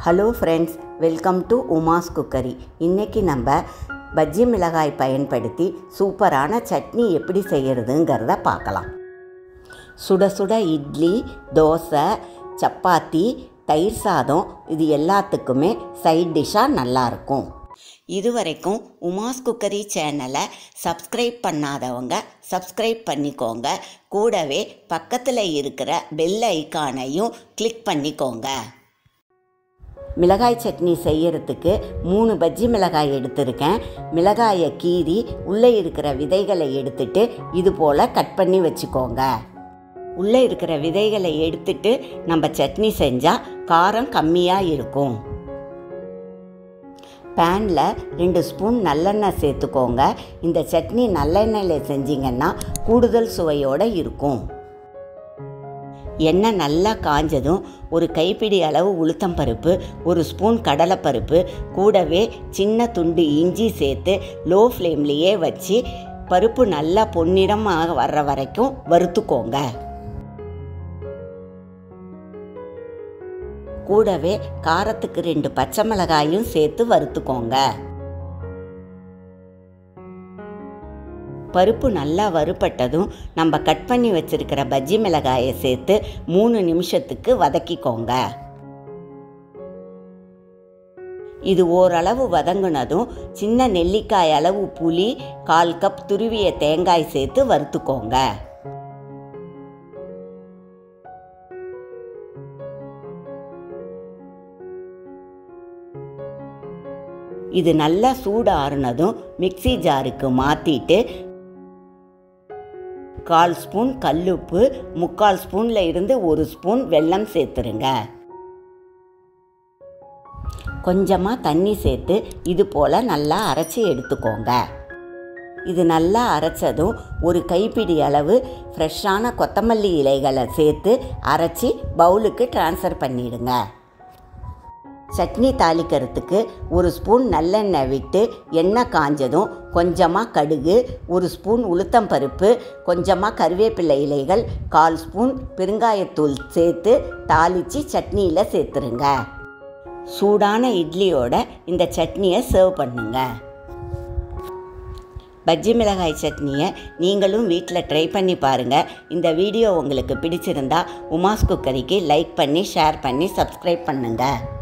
hello friends welcome to Uma's cookery இன்றைக்கி நம்ம பஜ்ஜி மிளகாய் பயன்படுத்தி சூப்பரான சட்னி எப்படி செய்கிறதுங்கிறத பார்க்கலாம் சுட சுட இட்லி தோசை சப்பாத்தி தயிர் சாதம் இது எல்லாத்துக்குமே சைட் டிஷ்ஷாக நல்லாயிருக்கும் இதுவரைக்கும் உமாஸ் குக்கரி சேனலை சப்ஸ்கிரைப் பண்ணாதவங்க சப்ஸ்கிரைப் பண்ணிக்கோங்க கூடவே பக்கத்தில் இருக்கிற பெல் ஐக்கானையும் கிளிக் பண்ணிக்கோங்க மிளகாய் சட்னி செய்யறதுக்கு மூணு பஜ்ஜி மிளகாய் எடுத்திருக்கேன் மிளகாயை கீறி உள்ளே இருக்கிற விதைகளை எடுத்துட்டு இது போல் கட் பண்ணி வச்சுக்கோங்க உள்ளே இருக்கிற விதைகளை எடுத்துட்டு நம்ம சட்னி செஞ்சால் காரம் கம்மியாக இருக்கும் பேனில் ரெண்டு ஸ்பூன் நல்லெண்ணெய் சேர்த்துக்கோங்க இந்த சட்னி நல்லெண்ணெயில் செஞ்சிங்கன்னா கூடுதல் சுவையோடு இருக்கும் எண்ணெய் நல்லா காஞ்சதும் ஒரு கைப்பிடி அளவு உளுத்தம்பருப்பு ஒரு ஸ்பூன் கடலைப்பருப்பு கூடவே சின்ன துண்டு இஞ்சி சேர்த்து லோ ஃப்ளேம்லேயே வச்சு பருப்பு நல்லா பொன்னிறமாக வர்ற வரைக்கும் வறுத்துக்கோங்க கூடவே காரத்துக்கு ரெண்டு பச்சை மிளகாயும் சேர்த்து வறுத்துக்கோங்க பருப்பு நல்லா வறுபட்டதும் நம்ம கட் பண்ணி வச்சிருக்கிற பஜ்ஜி மிளகாயை சேர்த்து மூணு நிமிஷத்துக்கு வதக்கிக்கோங்க இது ஓரளவு வதங்கினதும் சின்ன நெல்லிக்காய் அளவு புளி கால் கப் துருவிய தேங்காய் சேர்த்து வறுத்துக்கோங்க இது நல்லா சூடு ஆறுனதும் மிக்சி ஜாருக்கு மாற்றிட்டு கால் ஸ்பூன் கல்லுப்பு முக்கால் ஸ்பூனில் இருந்து ஒரு ஸ்பூன் வெல்லம் சேர்த்துருங்க கொஞ்சமாக தண்ணி சேர்த்து இது போல் நல்லா அரைச்சி எடுத்துக்கோங்க இது நல்லா அரைச்சதும் ஒரு கைப்பிடி அளவு ஃப்ரெஷ்ஷான கொத்தமல்லி இலைகளை சேர்த்து அரைச்சி பவுலுக்கு ட்ரான்ஸ்ஃபர் பண்ணிடுங்க சட்னி தாளிக்கிறதுக்கு ஒரு ஸ்பூன் நல்லெண்ணெய் விட்டு எண்ணெய் காஞ்சதும் கொஞ்சமாக கடுகு ஒரு ஸ்பூன் உளுத்தம்பருப்பு கொஞ்சமாக கருவேப்பிலை இலைகள் கால் ஸ்பூன் பெருங்காயத்தூள் சேர்த்து தாளித்து சட்னியில் சேர்த்துருங்க சூடான இட்லியோட இந்த சட்னியை சர்வ் பண்ணுங்க பஜ்ஜி மிளகாய் சட்னியை நீங்களும் வீட்டில் ட்ரை பண்ணி பாருங்கள் இந்த வீடியோ உங்களுக்கு பிடிச்சிருந்தா உமாஸ் குக்கரிக்கு லைக் பண்ணி ஷேர் பண்ணி சப்ஸ்கிரைப் பண்ணுங்கள்